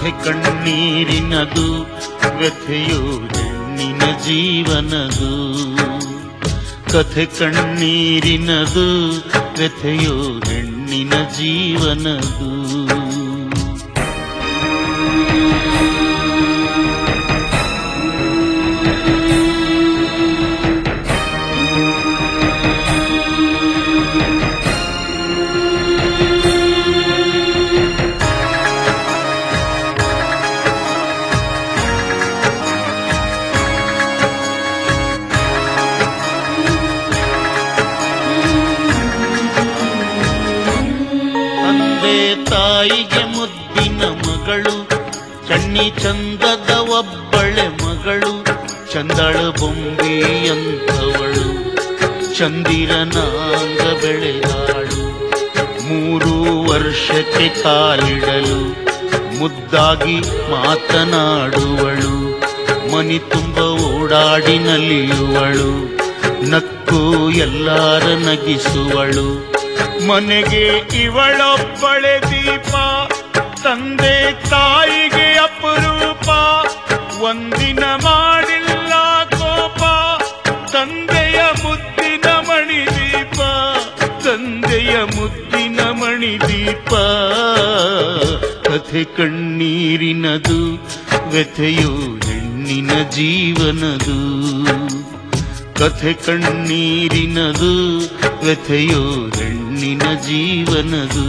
ಕಥೆ ಕಣ್ಣೀರಿನದು ವ್ಯಥೆಯು ಹೆಣ್ಣಿನ ಜೀವನದು ಕಥೆ ಕಣ್ಣೀರಿನದು ವ್ಯಥೆಯು ಹೆಣ್ಣಿನ ಜೀವನದು ತಂದೆ ತಾಯಿಗೆ ಮುದ್ದಿನ ಮಗಳು ಚನ್ನಿ ಚಂದದ ಒಬ್ಬಳೆ ಮಗಳು ಚಂದಳ ಬೊಂಬೆಯಂಥವಳು ಚಂದಿರನಾಂಗ ಬೆಳೆದಾಳು ಮೂರು ವರ್ಷಕ್ಕೆ ಕಾಲಿಡಲು ಮುದ್ದಾಗಿ ಮಾತನಾಡುವಳು ಮನಿ ತುಂಬ ಓಡಾಡಿ ನಲಿಯುವಳು ನಕ್ಕು ಎಲ್ಲಾರ ನಗಿಸುವಳು ಮನೆಗೆ ಇವಳೊಬ್ಬಳೆ ದೀಪ ತಂದೆ ತಾಯಿಗೆ ಅಪರೂಪ ಒಂದಿನ ಮಾಡಿಲ್ಲ ಕೋಪ ತಂದೆಯ ಮುದ್ದಿನ ಮಣಿ ದೀಪ ತಂದೆಯ ಮುದ್ದಿನ ಮಣಿ ದೀಪ ಕಥೆ ಕಣ್ಣೀರಿನದು ವ್ಯಥೆಯು ಹೆಣ್ಣಿನ ಜೀವನದು ಕಥೆ ಕಣ್ಣೀರಿನದು ವ್ಯಥೆಯೋ ಹೆಣ್ಣಿನ ಜೀವನದು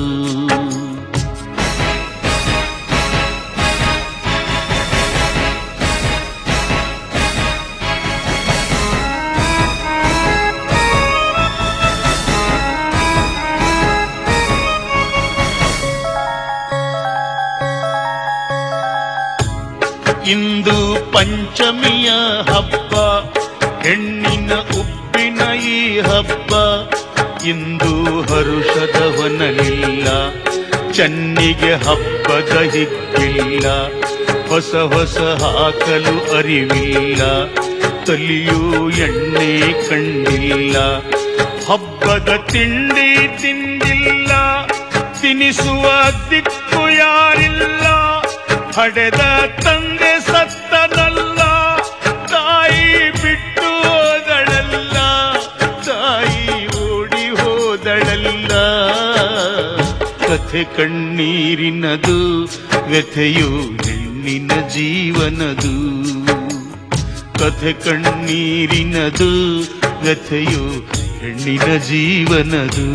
ಇಂದು ಪಂಚಮಿಯ ಹಬ್ಬ ಹೆಣ್ಣಿನ ಉಪ್ಪಿನ ಈ ಹಬ್ಬ ಇಂದು ಹರುಷದ ಹೊನಲಿಲ್ಲ ಚನ್ನಿಗೆ ಹಬ್ಬದ ಹಿಗ್ಗಿಲ್ಲ ಹೊಸ ಹೊಸ ಹಾಕಲು ಅರಿವಿಲ್ಲ ತಲಿಯೂ ಎಣ್ಣೆ ಕಂಡಿಲ್ಲ ಹಬ್ಬದ ತಿಂಡಿ ತಿಂದಿಲ್ಲ ತಿನಿಸುವ ದಿಕ್ಕು ಯಾರಿಲ್ಲ ಹಡೆದ ತಂದೆ ಸತ್ತನಲ್ಲ ತಾಯಿ ಬಿಟ್ಟು ಹೋದಳಲ್ಲ ತಾಯಿ ಓಡಿ ಹೋದಳಲ್ಲ ಕಥೆ ಕಣ್ಣೀರಿನದು ವ್ಯಥೆಯು ಹೆಣ್ಣಿನ ಜೀವನದು ಕಥೆ ಕಣ್ಣೀರಿನದು ವ್ಯಥೆಯು ಹೆಣ್ಣಿನ ಜೀವನದು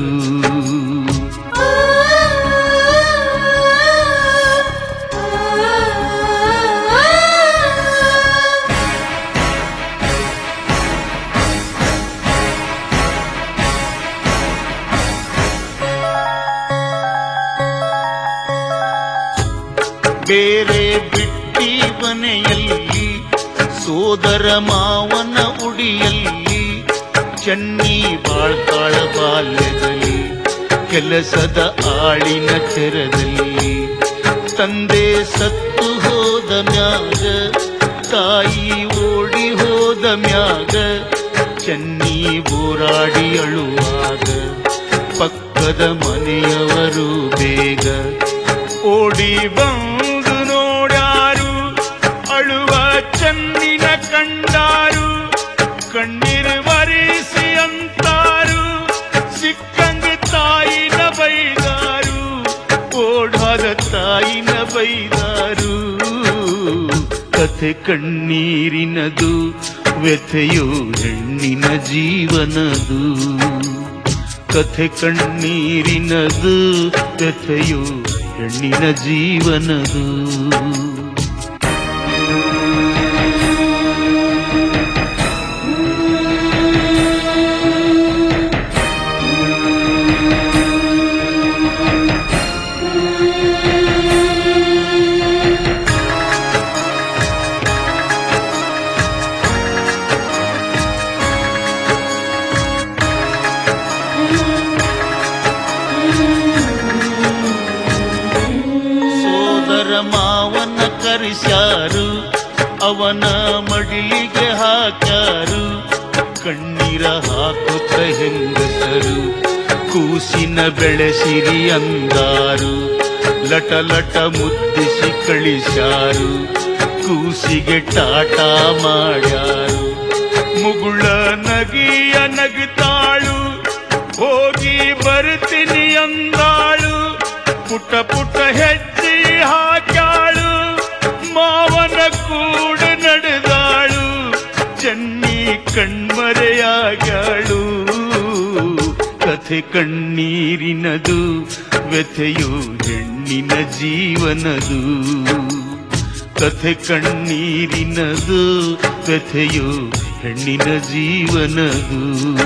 ಬೇರೆ ಬಿಟ್ಟಿ ಮನೆಯಲ್ಲಿ ಸೋದರ ಮಾವನ ಉಡಿಯಲ್ಲಿ ಚನ್ನಿ ಬಾಳ್ತಾಳ ಬಾಲ್ಯದಲ್ಲಿ ಕೆಲಸದ ಆಳಿನ ತೆರದಲ್ಲಿ ತಂದೆ ಸತ್ತು ಹೋದ ಮ್ಯಾಗ ತಾಯಿ ಓಡಿ ಹೋದ ಮ್ಯಾಗ ಚನ್ನಿ ಬೋರಾಡಿ ಅಳುವಾಗ ಪಕ್ಕದ ಮನೆಯವರು ಬೇಗ ಓಡಿ ಬಂದು ನೋಡ್ಯಾರು ಅಳುವ ಚನ್ನಿನ ಕಂಡಾರು ಕಣ್ಣೀರು ಬರಿಸಿ ಅಂತಾರು ಸಿಕ್ಕಂಗ ತಾಯಿನ ಬೈದಾರು ಓಡಾದ ತಾಯಿನ ಬೈದಾರು ಕಥೆ ಕಣ್ಣೀರಿನದು ವ್ಯಥೆಯು ಹೆಣ್ಣಿನ ಜೀವನದು ಕಥೆ ಕಣ್ಣೀರಿನದು ವ್ಯಥೆಯು ಹೆಣ್ಣಿನ ಜೀವನದು ಸೋದರ ಮಾವನ ಕರೆಸ್ಯಾರು ಅವನ ಮಡಿಲಿಗೆ ಹಾಕ್ಯಾರು ಕಣ್ಣೀರ ಹಾಕುತ್ತ ಹೆಂಗಸರು ಕೂಸಿನ ಬೆಳೆಸಿರಿ ಅಂದಾರು ಲಟ ಲಟ ಮುದ್ದಿಸಿ ಕಳಿಸ್ಯಾರು ಕೂಸಿಗೆ ಟಾಟ ಮಾಡ್ಯಾರು ಮುಗುಳ ನಗಿಯ ನಗುತ್ತಾಳು ಹೋಗಿ ಬರ್ತೀನಿ ಅಂದಾಳು ಪುಟ ಪುಟ ಹೆಜ್ಜೆ ಹಾಕ್ಯಾಳು ಮಾವನ ಕೂಡ ನಡೆದಾಳು ಚೆನ್ನಿ ಕಣ್ಮರೆಯಾಗ್ಯಾಳು ಕಥೆ ಕಣ್ಣೀರಿನದು ವ್ಯಥೆಯು ಹೆಣ್ಣಿನ ಜೀವನದು ಕಥೆ ಕಣ್ಣೀರಿನದು ವ್ಯಥೆಯು ಹೆಣ್ಣಿನ ಜೀವನದು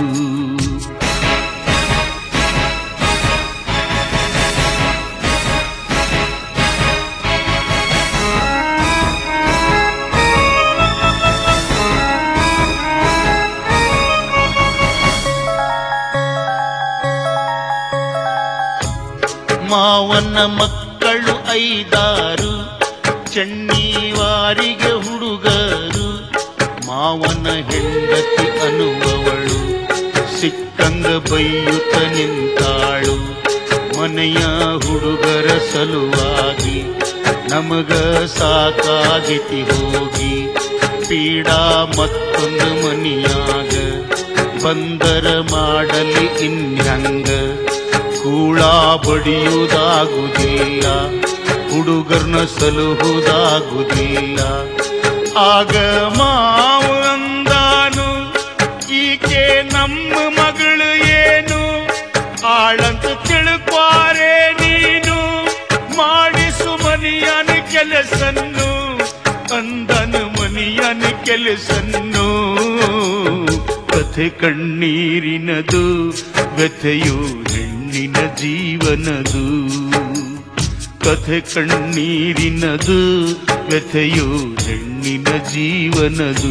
ಮಾವನ ಮಕ್ಕಳು ಐದಾರು ಚೆನ್ನಿವಾರಿಗೆ ಹುಡುಗರು ಮಾವನ ಹೆಂಡತಿ ಅನ್ನುವವಳು ಸಿಕ್ಕಂಗ ಬೈಯುತ್ತ ನಿಂತಾಳು ಮನೆಯ ಹುಡುಗರ ಸಲುವಾಗಿ ನಮಗ ಸಾಕಾಗಿತಿ ಹೋಗಿ ಪೀಡಾ ಮತ್ತೊಂದು ಮನಿಯಾಗ ಬಂದರ ಮಾಡಲಿ ಇನ್ಯಂಗ ಕೂಳ ಬಡಿಯುವುದಾಗುವುದಿಲ್ಲ ಹುಡುಗರ್ನ ಸಲುಹುದಾಗುವುದಿಲ್ಲ ಆಗ ಮಾವು ಅಂದಾನು ಈಕೆ ನಮ್ಮ ಮಗಳು ಏನು ಆಳಂತ ತಿಳ್ಕ್ವಾರೆ ನೀನು ಮಾಡಿಸು ಮನಿಯನ ಕೆಲಸನ್ನು ಅಂದನು ಮನಿಯನ ಕೆಲಸನ್ನು ಕಥೆ ಕಣ್ಣೀರಿನದು ವ್ಯಥೆಯು ಹೆಣ್ಣಿನ ಜೀವನದು ಕಥೆ ಕಣ್ಣೀರಿನದು ವ್ಯಥೆಯು ಹೆಣ್ಣಿನ ಜೀವನದು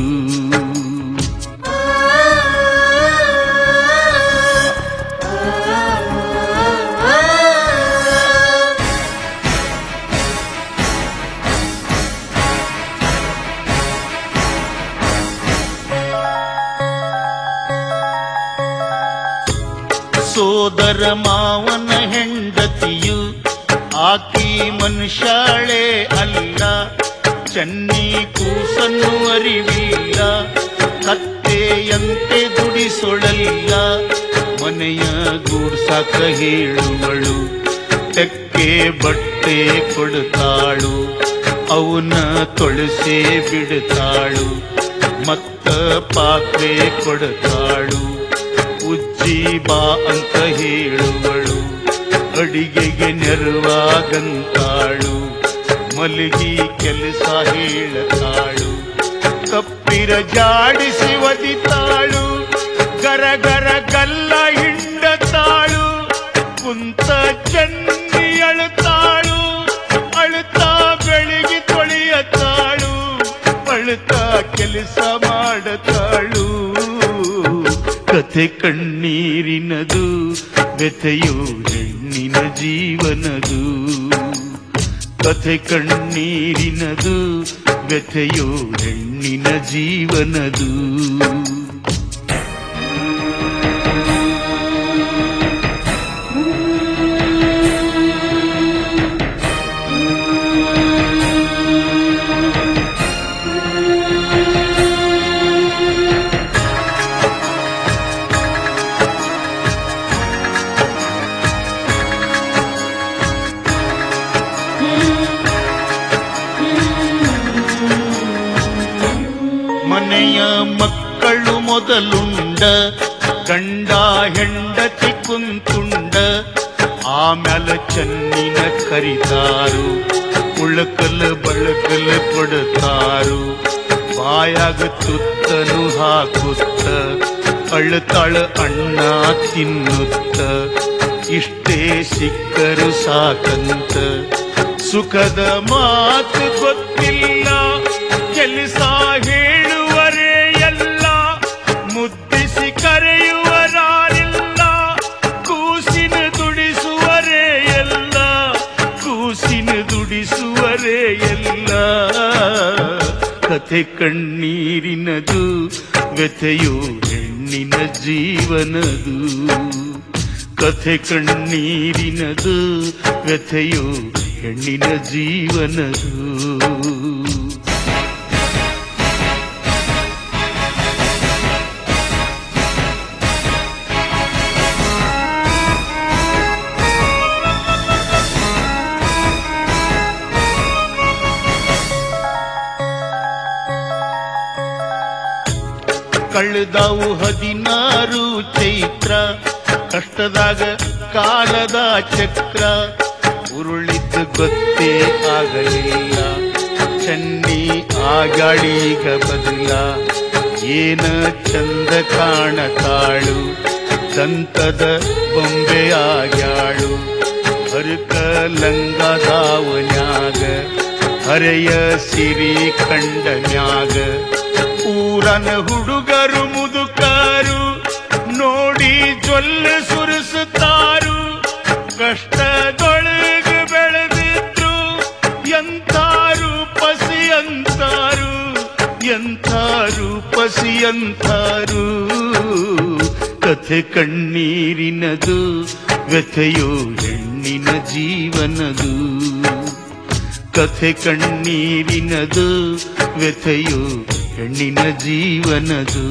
ಸೋದರ ಮಾವನ ಹೆಂಡತಿಯು ಆಕಿ ಮನುಷ್ಯಾಳೆ ಅಲ್ಲ ಚನ್ನಿ ಕೂಸನ್ನು ಅರಿವಿಲ್ಲ ಕತ್ತೆಯಂತೆ ದುಡಿಸೊಳಲ್ಲ ಮನೆಯ ಗೂಡ್ಸಾಕ ಹೇಳುವಳು ತೆಕ್ಕೆ ಬಟ್ಟೆ ಕೊಡ್ತಾಳು ಅವನ ತೊಳಸೆ ಬಿಡ್ತಾಳು ಮತ್ತ ಪಾತ್ರೆ ಕೊಡ್ತಾಳು ಉಜ್ಜಿ ಬಾ ಅಂತ ಹೇಳುವಳು ಅಡಿಗೆಗೆ ನೆರವಾಗಂತಾಳು ಮಲಗಿ ಕೆಲಸ ಹೇಳತಾಳು ಕಪ್ಪಿರ ಜಾಡಿಸಿ ಒದಿತಾಳು ಗರ ಗರ ಗಲ್ಲ ಹಿಂಡತಾಳು ಕುಂತ ಚನ್ನಿ ಅಳುತ್ತಾಳು ಅಳುತ್ತಾ ಬೆಳಿಗ್ಗೆ ತೊಳೆಯತಾಳು ಅಳುತ್ತಾ ಕೆಲಸ ಮಾಡತಾಳು ಕಥೆ ಕಣ್ಣೀರಿನದು ವ್ಯಥೆಯು ಹೆಣ್ಣಿನ ಜೀವನದು ಕಥೆ ಕಣ್ಣೀರಿನದು ವ್ಯಥೆಯು ಹೆಣ್ಣಿನ ಜೀವನದು ಮನೆಯ ಮಕ್ಕಳು ಮೊದಲುಂಡ ಗಂಡ ಹೆಂಡತಿ ಕುಂತುಂಡ ಆಮ್ಯಾಲ ಚನ್ನಿನ ಕರಿತಾರು ಉಳಕಲ್ ಬಳಕಲ್ ಕೊಡ್ತಾರು ಬಾಯಾಗ ತುತ್ತನು ಹಾಕುತ್ತ ಅಳ್ತಾಳ ಅಣ್ಣ ತಿನ್ನುತ್ತ ಇಷ್ಟೇ ಸಿಕ್ಕರು ಸಾಕಂತ ಸುಖದ ಮಾತು ಗೊತ್ತಿಲ್ಲ ಕೆಲಸ ಹೇಳುವರೇ ಎಲ್ಲ ಮುದ್ದಿಸಿ ಕರೆಯುವರಾರಿಲ್ಲ ಕೂಸಿನ ದುಡಿಸುವರೇ ಎಲ್ಲ ಕೂಸಿನ ದುಡಿಸುವರೇ ಎಲ್ಲ ಕಥೆ ಕಣ್ಣೀರಿನದು ವ್ಯಥೆಯು ಹೆಣ್ಣಿನ ಜೀವನದು ಕಥೆ ಕಣ್ಣೀರಿನದು ವ್ಯಥೆಯು ಹೆಣ್ಣಿನ ಜೀವನದು ಕಳೆದವು ಹದಿನಾರು ಚೈತ್ರ ಕಷ್ಟದಾಗ ಕಾಲದ ಚಕ್ರ ಉರುಳಿದ್ದು ಗೊತ್ತೇ ಆಗಲಿಲ್ಲ ಚನ್ನಿ ಆಗಾಡೀಗ ಬದಲ ಏನ ಚಂದ ಕಾಣತಾಳು ದಂತದ ಬೊಂಬೆ ಆಗ್ಯಾಳು ಹರಕ ಲಂಗದಾವನ್ಯಾಗ ಹರೆಯ ಸಿರಿ ಕಂಡನ್ಯಾಗ ಊರನ ಹುಡುಗರು ಮುದುಕರು ನೋಡಿ ಜೊಲ್ಲೆ ಸುರಿಸುತ್ತಾರು ಕಷ್ಟದೊಳಗ ಬೆಳೆದಿದ್ರು ಎಂತಾರು ಪಸಿಯಂತಾರು ಎಂತಾರು ಪಸಿಯಂತಾರು ಕಥೆ ಕಣ್ಣೀರಿನದು ವ್ಯಥೆಯೋ ಹೆಣ್ಣಿನ ಜೀವನದು ಕಥೆ ಕಣ್ಣೀರಿನದು ವ್ಯಥೆಯೋ ಹೆಣ್ಣಿನ ಜೀವನದು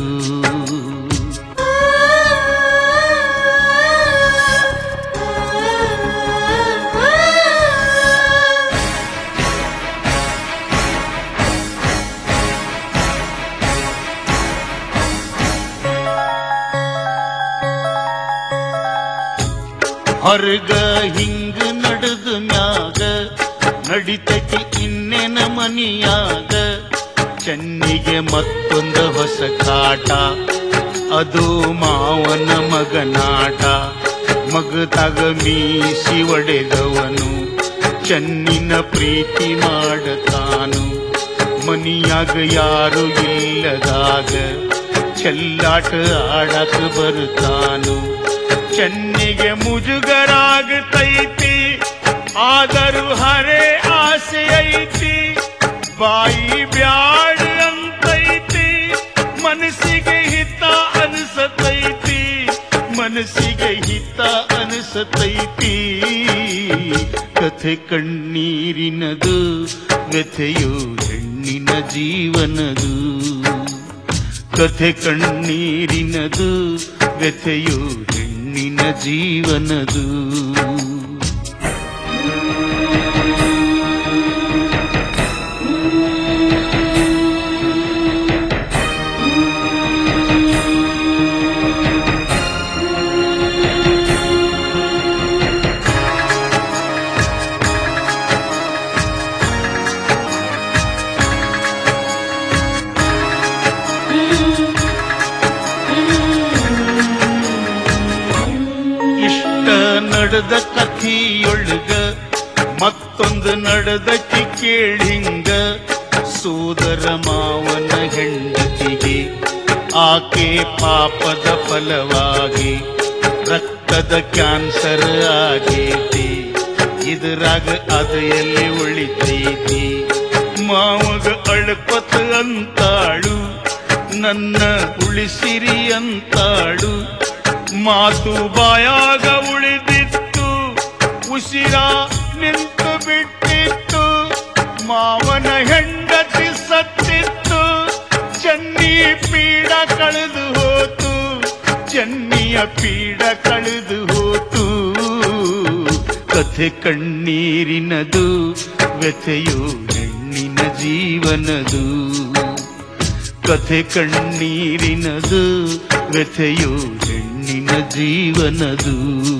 ಹೊರಗ ಹಿಂಗ ನಡೆದ ಮ್ಯಾಗ ನಡಿತೈತಿ ಇನ್ನೇನ ಮನಿಯಾಗ ಚೆನ್ನಿಗೆ ಮತ್ತೊಂದು ಹೊಸ ಕಾಟ ಅದು ಮಾವನ ಮಗನಾಟ ಮಗದಾಗ ಮೀಸಿ ಒಡೆದವನು ಚೆನ್ನಿನ ಪ್ರೀತಿ ಮಾಡತಾನು ಮನಿಯಾಗ ಯಾರು ಇಲ್ಲದಾಗ ಚೆಲ್ಲಾಟ ಆಡಕ ಬರುತ್ತಾನು ಚೆನ್ನಿಗೆ ಮುಜುಗರಾಗತೈತಿ ಆದರೂ ಹರೇ ಆಸೆ ಐತಿ ಬಾಯಿ ಬ್ಯಾಡ ಅಂತೈತಿ ಮನಸ್ಸಿಗೆ ಹಿತ ಅನಿಸತೈತಿ ಮನಸ್ಸಿಗೆ ಹಿತ ಅನಿಸತೈತಿ ಕಥೆ ಕಣ್ಣೀರಿನದು ವ್ಯಥೆಯೋ ಹೆಣ್ಣಿನ ಜೀವನದು ಕಥೆ ಕಣ್ಣೀರಿನದು ವ್ಯಥೆಯೋ ಹೆಣ್ಣಿನ ಜೀವನದು ಇಷ್ಟ ನಡೆದ ಕಥಿಯೊಳಗ ಮತ್ತೊಂದು ನಡೆದಕ್ಕೆ ಕೇಳಿಂಗ ಸೋದರ ಮಾವನ ಹೆಂಡತಿಗೆ ಆಕೆ ಪಾಪದ ಫಲವಾಗಿ ರಕ್ತದ ಕ್ಯಾನ್ಸರ್ ಆಗೈತಿ ಇದ್ರಾಗ ಅದು ಎಲ್ಲಿ ಉಳಿತೈತಿ ಮಾವಗ ಅಳ್ಪತ್ ಅಂತಾಳು ನನ್ನ ಉಳಿಸಿರಿ ಅಂತಾಳು ಮಾತು ಬಾಯಾಗ ಉಳಿದಿತ್ತು ಉಸಿರ ನಿಂತು ಬಿಟ್ಟಿತ್ತು ಮಾವನ ಹೆಂಡತಿ ಸತ್ತಿತ್ತು ಚೆನ್ನಿ ಪೀಡ ಕಳೆದು ಹೋತು ಚೆನ್ನಿಯ ಪೀಡ ಕಳೆದು ಹೋತು ಕಥೆ ಕಣ್ಣೀರಿನದು ವ್ಯಥೆಯೋ ಹೆಣ್ಣಿನ ಜೀವನದು ಕಥೆ ಕಣ್ಣೀರಿನದು ವ್ಯಥೆಯೋ ಹೆಣ್ಣಿನ ಜೀವನದು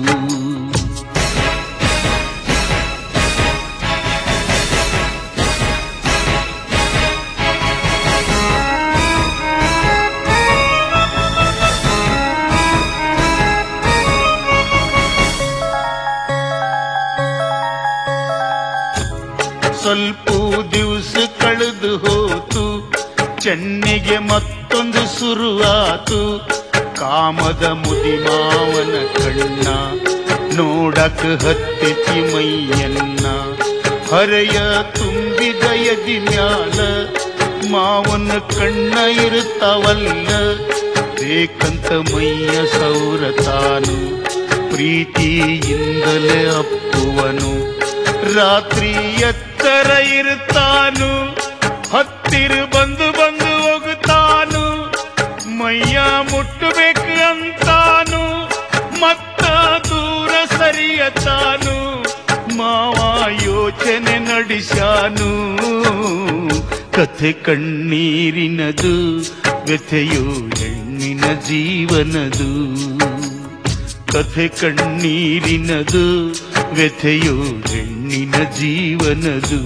ಸ್ವಲ್ಪ ದಿವಸ ಕಳೆದು ಹೋತು ಚೆನ್ನಿಗೆ ಮತ್ತೊಂದು ಶುರುವಾತು ಕಾಮದ ಮುದಿಮಾವನ ಕಣ್ಣ ನೋಡಕ ಹತ್ತಿತಿ ಮೈಯನ್ನ ಹರೆಯ ತುಂಬಿದ ಎದಿ ಮ್ಯಾಲ ಮಾವನ ಕಣ್ಣ ಇರುತ್ತವಲ್ಲ ಬೇಕಂತ ಮೈಯ ಸೌರತಾನು ಪ್ರೀತಿಯಿಂದಲೇ ಅಪ್ಪುವನು ರಾತ್ರಿ ಎತ್ತರ ಇರುತ್ತಾನು ಹತ್ತಿರ ಬಂದು ಬಂದು ಹೋಗುತ್ತಾನು ಮೈಯ ಮುಟ್ಟಬೇಕು ಅಂತಾನು ಮತ್ತ ದೂರ ಸರಿಯತಾನು ಮಾವ ಯೋಚನೆ ನಡೆಸ್ಯಾನು ಕಥೆ ಕಣ್ಣೀರಿನದು ವ್ಯಥೆಯು ಹೆಣ್ಣಿನ ಜೀವನದು ಕಥೆ ಕಣ್ಣೀರಿನದು ವ್ಯಥೆಯು ಹೆಣ್ಣಿನ ಜೀವನದು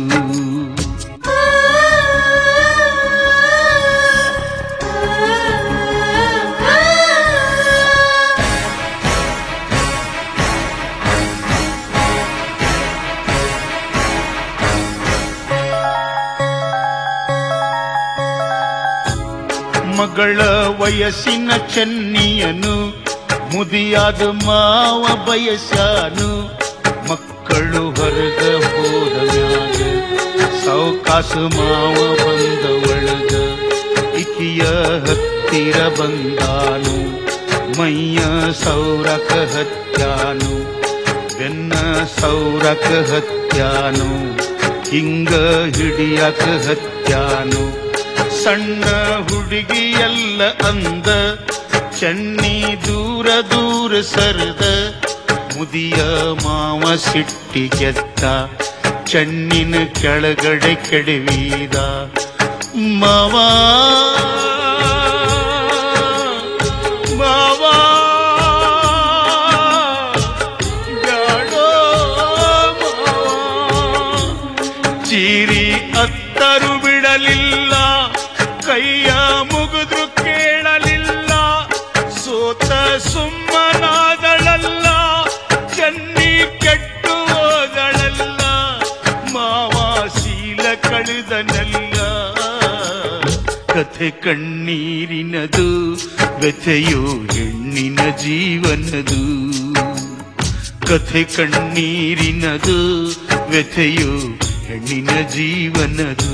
ಮಗಳ ವಯಸ್ಸಿನ ಚೆನ್ನಿಯನು ಮುದಿಯಾದ ಮಾವ ಬಯಸಾನು ಮಕ್ಕಳು ಹೊರಗ ಹೋದ ಮ್ಯಾಗ ಸಾವಕಾಸ ಮಾವ ಬಂದ ಒಳಗ ಇಕಿಯ ಹತ್ತಿರ ಬಂದಾನು ಮೈಯ ಸೌರಕ ಹತ್ಯಾನು ಬೆನ್ನ ಸೌರಕ ಹತ್ಯಾನು ಹಿಂಗ ಹಿಡಿಯಕ ಹತ್ಯಾನು ಸಣ್ಣ ಹುಡುಗಿಯಲ್ಲ ಅಂದ ಚನ್ನಿ ದೂರ ದೂರ ಸರದ ಮುದಿಯ ಮಾವ ಸಿಟ್ಟಿಗೆತ್ತ ಚನ್ನಿನ ಕೆಳಗಡೆ ಕೆಡವಿದ ಮಾವ ಮಾವ ಬ್ಯಾಡೋ ಮಾವ. ಚೀರಿ ಅತ್ತರು ಬಿಡಲಿಲ್ಲ ಕೈಯ ಮುಗಿದ್ರು ಕೇಳಲಿಲ್ಲ ಸೋತ ಸುಮ್ಮನಾದಳಲ್ಲ ಚನ್ನಿ ಕೆಟ್ಟು ಹೋದಳಲ್ಲ ಮಾವ ಶೀಲ ಕಳೆದನಲ್ಲ ಕಥೆ ಕಣ್ಣೀರಿನದು ವ್ಯಥೆಯು ಹೆಣ್ಣಿನ ಜೀವನದು ಕಥೆ ಕಣ್ಣೀರಿನದು ವ್ಯಥೆಯು ಹೆಣ್ಣಿನ ಜೀವನದು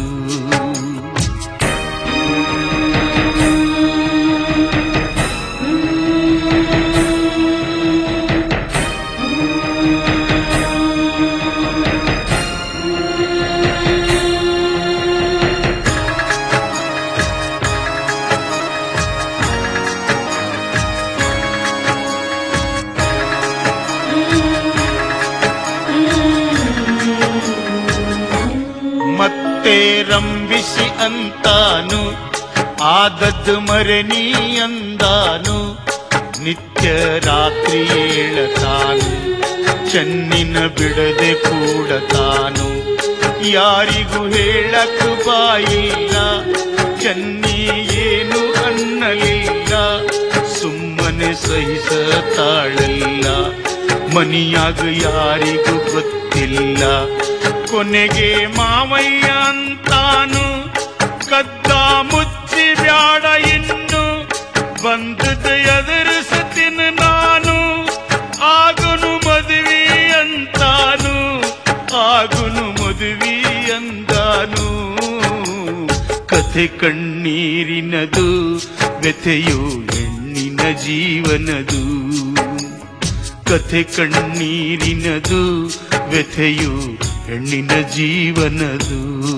ಮತ್ತೆ ರಂಬಿಸಿ ಅಂತಾನು ಆದದ್ದು ಮರೆನಿ ಅಂದಾನು ನಿತ್ಯ ರಾತ್ರಿ ಏಳತಾನು ಚೆನ್ನಿನ ಬಿಡದೆ ಕೂಡತಾನು ಯಾರಿಗೂ ಹೇಳಕ್ ಬಾಯಿಲ್ಲ ಚೆನ್ನಿ ಏನು ಅನ್ನಲಿಲ್ಲ ಸುಮ್ಮನೆ ಸಹಿಸತಾಳಲ್ಲ ಮನಿಯಾಗ ಯಾರಿಗೂ ಗೊತ್ತಿಲ್ಲ ಕೊನೆಗೆ ಮಾವಯ್ಯ ಅಂತಾನು ಕದ್ದ ಮುಚ್ಚಿ ಬ್ಯಾಡ ಇನ್ನು ಬಂದದ ಎದುರಿಸತಿನ ನಾನು ಆಗುನು ಮದುವೆ ಅಂತಾನು ಆಗುನು ಮದುವೆ ಅಂದಾನು ಕಥೆ ಕಣ್ಣೀರಿನದು ವ್ಯಥೆಯು ಹೆಣ್ಣಿನ ಜೀವನದು ಕಥೆ ಕಣ್ಣೀರಿನದು ವ್ಯಥೆಯು ಹೆಣ್ಣಿನ ಜೀವನದು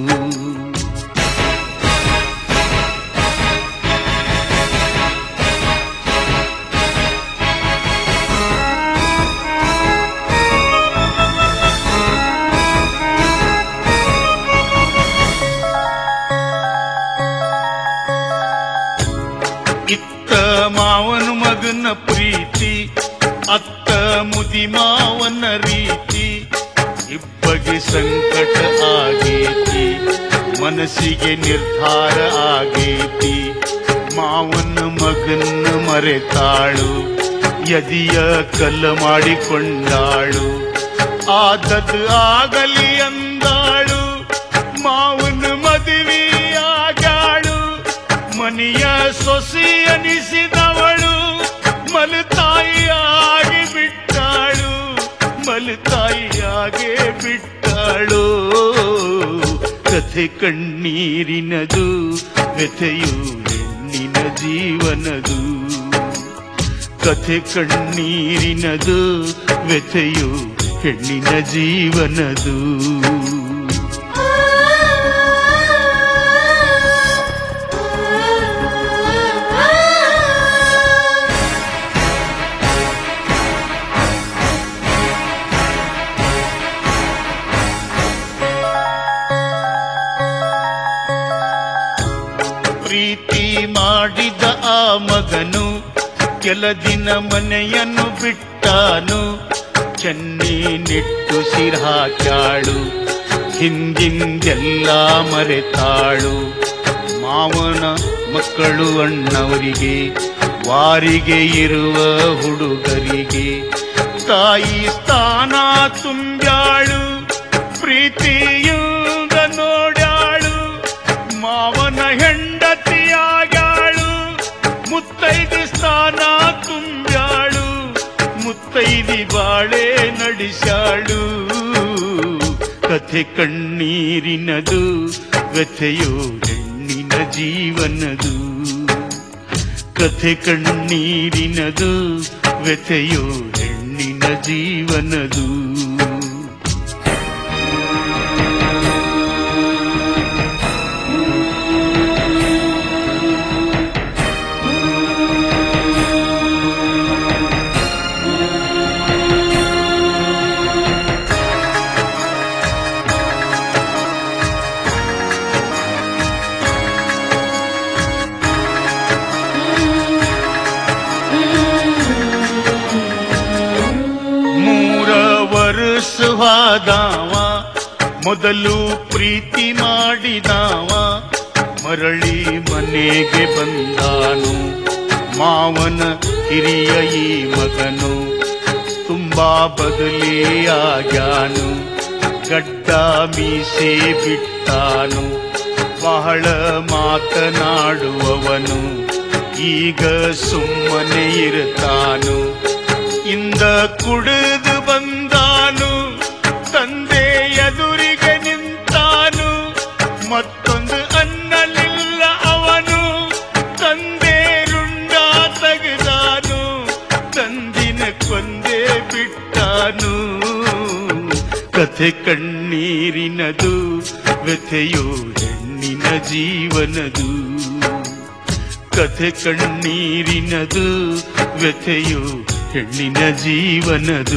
ಇತ್ತ ಮಾವನ ಮಗನ ಪ್ರೀತಿ ಅತ್ತ ಮುದಿ ಮಾವನ ರೀತಿ ಇಬ್ಬಗೆ ಸಂಕಟ ಆಗೇತಿ ಮನಸ್ಸಿಗೆ ನಿರ್ಧಾರ ಆಗೇತಿ ಮಾವನ ಮಗನ ಮರೆತಾಳು ಯದಿಯ ಕಲ್ಲ ಮಾಡಿಕೊಂಡಾಳು ಆದದ್ದು ಆಗಲಿ ಅಂದಾಳು ಮಾವನ ಮದುವೆಯಾಗಾಳು ಮನೆಯ ಸೊಸಿ ಅನಿಸಿದವಳು ಮಲತಾಯಿಯಾಗಿ ಬಿಟ್ಟಾಳು ಮಲತಾಯಿಯಾಗೆ ಬಿಟ್ಟಾಳು ಕಥೆ ಕಣ್ಣೀರಿನದು ವ್ಯಥೆಯು ಹೆಣ್ಣಿನ ಜೀವನದು ಕಥೆ ಕಣ್ಣೀರಿನದು ವ್ಯಥೆಯು ಹೆಣ್ಣಿನ ಜೀವನದು ಪ್ರೀತಿ ಮಾಡಿದ ಆ ಮಗನು ಕೆಲ ದಿನ ಮನೆಯನ್ನು ಬಿಟ್ಟಾನು ಚೆನ್ನಿ ನಿಟ್ಟು ಸಿರಾಕ್ಯಾಳು ಹಿಂದಿಂದೆಲ್ಲ ಮರೆತಾಳು ಮಾವನ ಮಕ್ಕಳು ಅಣ್ಣವರಿಗೆ ವಾರಿಗೆ ಇರುವ ಹುಡುಗರಿಗೆ ತಾಯಿ ಸ್ಥಾನ ತುಂಬ್ಯಾಳು ಪ್ರೀತಿಯಿಂದ ನೋಡ್ಯಾಳು ಮಾವನ ಹೆಂಡತಿಯಾಗ್ಯಾಳು ಮುತ್ತೈದಿ ಸ್ಥಾನ ತುಂಬ್ಯಾಳು ಮುತ್ತೈದಿ ಬಾಳೆ ನಡೆಸ್ಯಾಳು ಕಥೆ ಕಣ್ಣೀರಿನದು ವ್ಯಥೆಯೋ ಹೆಣ್ಣಿನ ಜೀವನದು ಕಥೆ ಕಣ್ಣೀರಿನದು ವ್ಯಥೆಯೋ ಹೆಣ್ಣಿನ ಜೀವನದು ಮೂರ ವರ್ಷವಾದವ ಮೊದಲು ಪ್ರೀತಿ ಮಾಡಿದವ ಮರಳಿ ಮನೆಗೆ ಬಂದಾನು ಮಾವನ ಹಿರಿಯ ಈ ಮಗನು ತುಂಬಾ ಬದಲಿಯಾಗ್ಯಾನು ಗಡ್ಡ ಮೀಸೆ ಬಿಟ್ಟಾನು ಬಹಳ ಮಾತನಾಡುವವನು ಈಗ ಸುಮ್ಮನೆ ಇರ್ತಾನು ಇಂದ ಕುಡಿದು ಬಂದಾನು ತಂದೆ ಎದುರಿಗೆ ನಿಂತಾನು ಮತ್ತೊಂದು ಅನ್ನಲಿಲ್ಲ ಅವನು ತಂದೆ ರುಂಡ ತೆಗೆದಾನು ತಂದಿನ ಕೊಂದೇ ಬಿಟ್ಟಾನು ಕಥೆ ಕಣ್ಣೀರಿನದು ವ್ಯಥೆಯೋ ಹೆಣ್ಣಿನ ಜೀವನದು ಕಥೆ ಕಣ್ಣೀರಿನದು ವ್ಯಥೆಯೋ ಹೆಣ್ಣಿನ ಜೀವನದು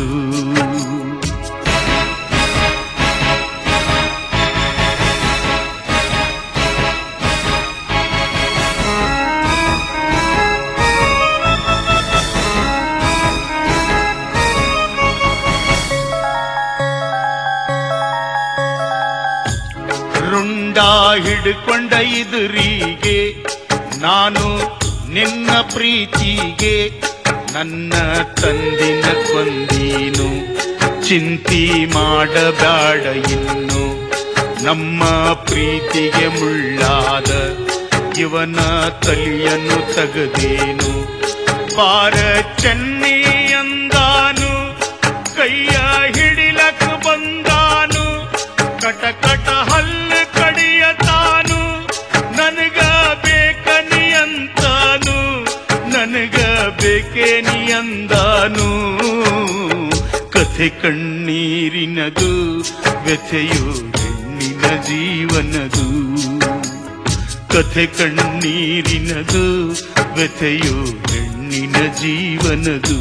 ರುಂಡ ಹಿಡ್ಕೊಂಡ ಇದುರಿಗೆ ನಾನು ನಿನ್ನ ಪ್ರೀತಿಗೆ ನನ್ನ ತಂದಿನ ಕೊಂದೀನು ಚಿಂತಿ ಮಾಡಬೇಡ ಇನ್ನು ನಮ್ಮ ಪ್ರೀತಿಗೆ ಮುಳ್ಳಾದ ಇವನ ತಲಿಯನ್ನು ತೆಗೆದೇನು ಬಾರ ಚೆನ್ನಿ ಅಂದಾನು ಕೈಯ ಹಿಡಿಲಕ್ ಬಂದಾನು ಕಟ ಕಟ ಹಲ್ಲು ಕಡಿಯತಾನು ನನಗ ಬೇಕನಿ ಅಂತಾನು ನನಗ ಬೇಕೇನಿ ಅಂದಾನು ಕಥೆ ಕಣ್ಣೀರಿನದು ವ್ಯಥೆಯೋ ಹೆಣ್ಣಿನ ಜೀವನದು ಕಥೆ ಕಣ್ಣೀರಿನದು ವ್ಯಥೆಯೋ ಹೆಣ್ಣಿನ ಜೀವನದು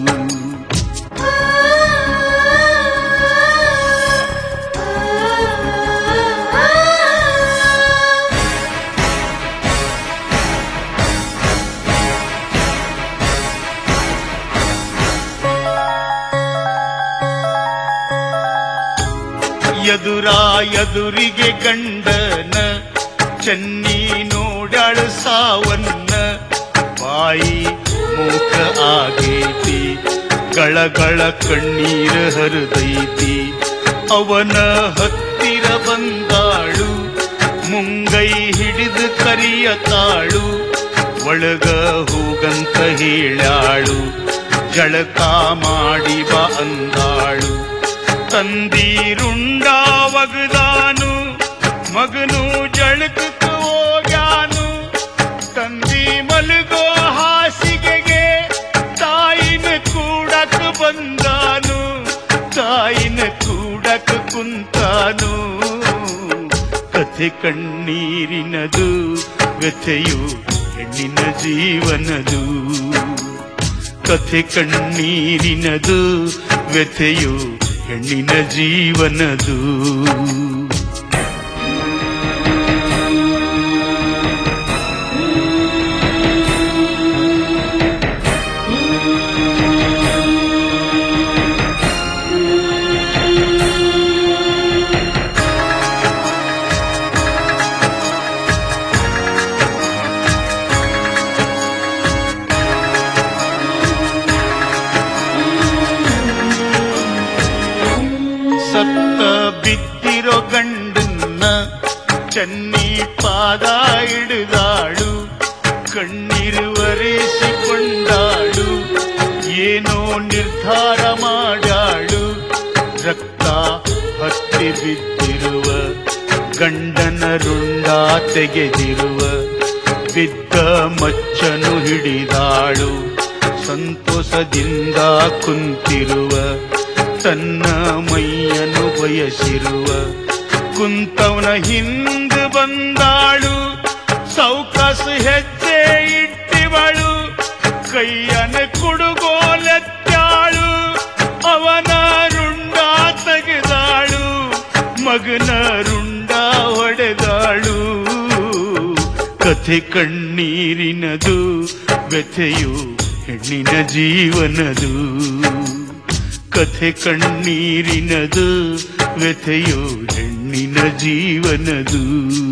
ಎದುರ ಎದುರಿಗೆ ಗಂಡನ ಚೆನ್ನಿ ನೋಡಾಳು ಸಾವನ್ನ ಬಾಯಿ ಮೂಕ ಆಗೈತಿ ಗಳಗಳ ಕಣ್ಣೀರ ಹರಿದೈತಿ ಅವನ ಹತ್ತಿರ ಬಂದಾಳು ಮುಂಗೈ ಹಿಡಿದು ಕರಿಯತಾಳು ಒಳಗ ಹೋಗಂತ ಹೇಳ್ಯಾಳು ಜಳಕ ಮಾಡಿ ಬಾ ಅಂದಾಳು ತಂದೀರುಂಡ ಒಗದಾನು ಮಗನು ಜಳಕಕ್ಕೆ ಹೋಗ್ಯಾನು ತಂದಿ ಮಲಗೋ ಹಾಸಿಗೆಗೆ ತಾಯಿನ ಕೂಡಕ್ ಬಂದಾನು ತಾಯಿ ನೋಡಕ ಕುಂತಾನು ಕಥೆ ಕಣ್ಣೀರಿನದು ವ್ಯಥೆಯು ಹೆಣ್ಣಿನ ಜೀವನದು ಕಥೆ ಕಣ್ಣೀರಿನದು ವ್ಯಥೆಯು ಹೆಣ್ಣಿನ ಜೀವನದು ಸತ್ತ ಬಿದ್ದಿರೋ ಗಂಡನ್ನ ಚನ್ನಿ ಪಾದ ಹಿಡಿದಾಳು ಕಣ್ಣೀರು ಒರೆಸಿಕೊಂಡಾಳು ಏನೋ ನಿರ್ಧಾರ ಮಾಡಾಳು ರಕ್ತ ಹತ್ತಿ ಬಿದ್ದಿರುವ ಗಂಡನ ರುಂಡ ತೆಗೆದಿರುವ ಬಿದ್ದ ಮಚ್ಚನು ಹಿಡಿದಾಳು ಸಂತೋಷದಿಂದ ಕುಂತಿರುವ ತನ್ನ ಮೈಯನ್ನು ಬಯಸಿರುವ ಕುಂತವನ ಹಿಂದ ಬಂದಾಳು ಸೌಕಸ ಹೆಜ್ಜೆ ಇಟ್ಟಿವಳು ಕೈಯನ ಕುಡುಗೋಲೆತ್ತಾಳು ಅವನ ರುಂಡ ತೆಗೆದಾಳು ಮಗನ ರುಂಡ ಹೊಡೆದಾಳು ಕಥೆ ಕಣ್ಣೀರಿನದು ವ್ಯಥೆಯು ಹೆಣ್ಣಿನ ಜೀವನದು ಕಥೆ ಕಣ್ಣೀರಿನದು ವ್ಯಥೆಯು ಹೆಣ್ಣಿನ ಜೀವನದು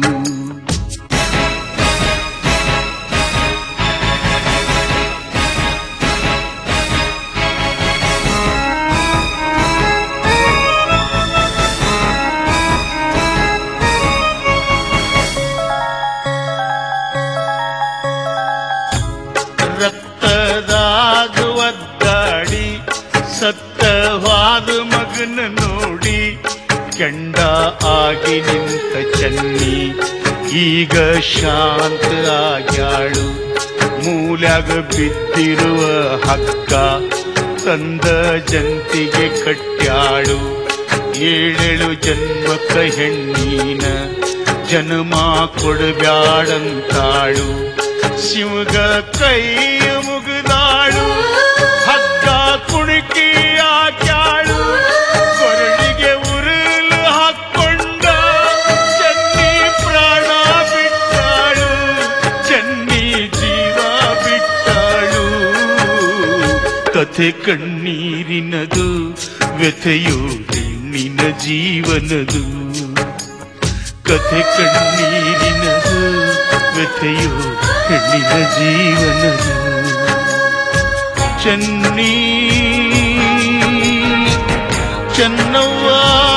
ರಕ್ತದಾಗ ಒದ್ದಾಡಿ ಸತ್ತವಾದ ಮಗನ ನೋಡಿ ಕೆಂಡ ಆಗಿ ನಿಂತ ಚನ್ನಿ ಈಗ ಶಾಂತ ಆಗ್ಯಾಳು ಮೂಲ್ಯಾಗ ಬಿದ್ದಿರುವ ಹಕ್ಕ ತಂದ ಜಂತಿಗೆ ಕಟ್ಯಾಳು ಏಳೆಳು ಜನ್ಮಕ್ಕ ಹೆಣ್ಣಿನ ಜನ್ಮ ಕೊಡಬ್ಯಾಡಂತಾಳು ಶಿವಗ ಕೈ ಮುಗಿದಾಳು ಹಗ್ಗ ಕುಣುಕಿ ಹಾಕ್ಯಾಳು ಕೊರಳಿಗೆ ಉರುಳು ಹಾಕೊಂಡ ಚನ್ನಿ ಪ್ರಾಣ ಬಿಟ್ಟಾಳು ಚನ್ನಿ ಜೀವ ಬಿಟ್ಟಾಳು ಕಥೆ ಕಣ್ಣೀರಿನದು ವ್ಯಥೆಯು ಹೆಣ್ಣಿನ ಜೀವನದು ಕಥೆ ಕಣ್ಣೀರಿನದು ವ್ಯಥೆಯು ಹೆಣ್ಣಿನ ಜೀವನದು ಚನ್ನೀ ಚೆನ್ನವ್ವ